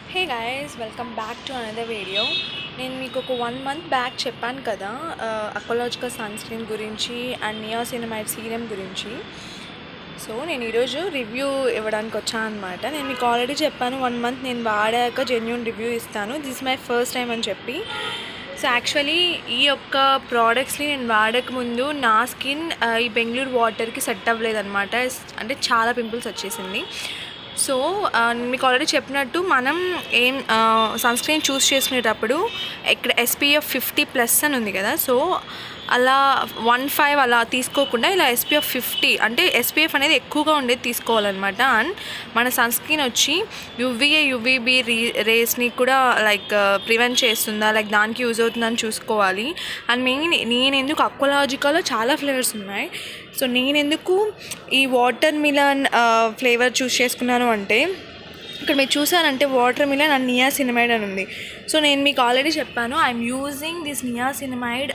hey guys welcome back to another video నేను మీకు ఒక వన్ మంత్ బ్యాక్ చెప్పాను కదా అకోలాజికల్ సన్ స్క్రీన్ గురించి అండ్ నియాసినమైడ్ సీరం గురించి సో నేను ఈరోజు రివ్యూ ఇవ్వడానికి వచ్చాను అనమాట నేను మీకు ఆల్రెడీ చెప్పాను వన్ మంత్ నేను వాడాక జెన్యున్ రివ్యూ ఇస్తాను దిస్ మై ఫస్ట్ టైం అని చెప్పి సో యాక్చువల్లీ ఈ యొక్క ప్రోడక్ట్స్ని నేను వాడక ముందు నా స్కిన్ ఈ బెంగళూరు వాటర్కి సెట్ అవ్వలేదన్నమాట అంటే చాలా పింపుల్స్ వచ్చేసింది సో ఆ, నేను మీకు ఆల్రెడీ చెప్పినట్టు మనం ఏం సన్ స్క్రీన్ చూస్ చేసుకునేటప్పుడు ఇక్కడ ఎస్పీఎఫ్ ఫిఫ్టీ ప్లస్ అని ఉంది కదా సో అలా వన్ ఫైవ్ అలా తీసుకోకుండా ఇలా ఎస్పీఎఫ్ ఫిఫ్టీ అంటే ఎస్పీఎఫ్ అనేది ఎక్కువగా ఉండేది తీసుకోవాలన్నమాట అండ్ మన సన్ స్క్రీన్ వచ్చి యువీఏ యువీబీ రీ రేస్ని కూడా లైక్ ప్రివెంట్ చేస్తుందా లైక్ దానికి యూజ్ అవుతుందని చూసుకోవాలి అండ్ మెయిన్ నేను ఎందుకు అక్వలాజికల్లో చాలా ఫ్లేవర్స్ ఉన్నాయి సో నేను ఎందుకు ఈ వాటర్ మిలన్ ఫ్లేవర్ చూస్ చేసుకున్నాను అంటే ఇక్కడ మీరు చూసారంటే watermelon and niacinamide అని ఉంది సో నేను మీకు ఆల్రెడీ చెప్పాను I'm using this niacinamide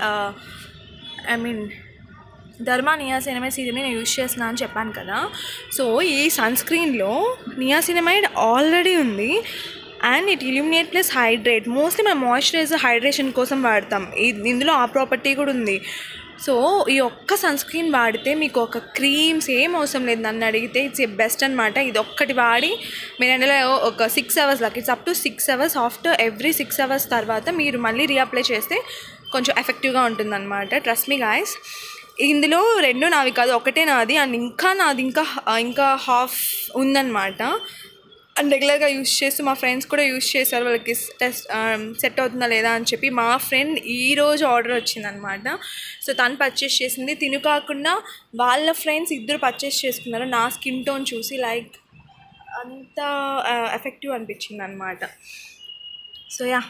I mean Derma niacinamide సీరమ్ని నేను యూజ్ చేస్తున్నా అని చెప్పాను కదా సో ఈ సన్ స్క్రీన్లో నియాసినమైడ్ ఆల్రెడీ ఉంది and it illuminate plus hydrate mostly మనం మాయిశ్చరైజర్ హైడ్రేషన్ కోసం వాడతాం ఇది ఇందులో ఆ ప్రాపర్టీ కూడా ఉంది సో ఈ ఒక్క సన్ స్క్రీన్ వాడితే మీకు ఒక క్రీమ్స్ ఏం అవసరం లేదు నన్ను అడిగితే ఇట్స్ ఏ బెస్ట్ అనమాట ఇది ఒక్కటి వాడి మీరు అందులో ఒక సిక్స్ అవర్స్ లాగా it's up to six hours after every six hours తర్వాత మీరు మళ్ళీ రీఅప్లై చేస్తే కొంచెం ఎఫెక్టివ్గా ఉంటుందన్నమాట ట్రస్ట్ మీ గాయస్ ఇందులో రెండు నావి కాదు ఒకటే నాది అండ్ ఇంకా నాది ఇంకా ఇంకా హాఫ్ ఉందన్నమాట అండ్ రెగ్యులర్గా యూస్ చేస్తూ మా ఫ్రెండ్స్ కూడా యూస్ చేశారు వాళ్ళకి టెస్ట్ సెట్ అవుతుందా లేదా అని చెప్పి మా ఫ్రెండ్ ఈ రోజు ఆర్డర్ వచ్చిందనమాట సో తను పర్చేస్ చేసింది తిను కాకుండా వాళ్ళ ఫ్రెండ్స్ ఇద్దరు పర్చేస్ చేసుకున్నారు నా స్కిన్ టోన్ చూసి లైక్ అంత ఎఫెక్టివ్ అనిపించింది అనమాట సో యా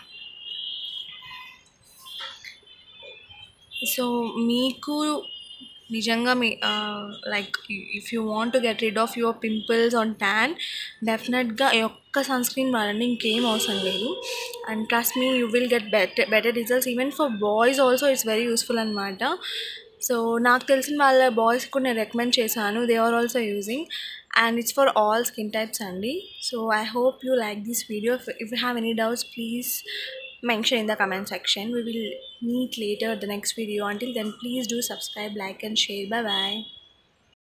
సో మీకు నిజంగా మీ like if you want to get rid of your pimples and tan డెఫినెట్గా ఈ ఒక్క సన్ స్క్రీన్ వాడండి ఇంకేం అవసరం లేదు and trust me you will get better better results even for boys also it's very useful అనమాట సో నాకు తెలిసిన వాళ్ళ బాయ్స్ కూడా నేను రికమెండ్ చేశాను they are also using and it's for all skin types అండి so I hope you like this video if you have any doubts please mention in the comment section we will meet later the next video until then please do subscribe like and share bye bye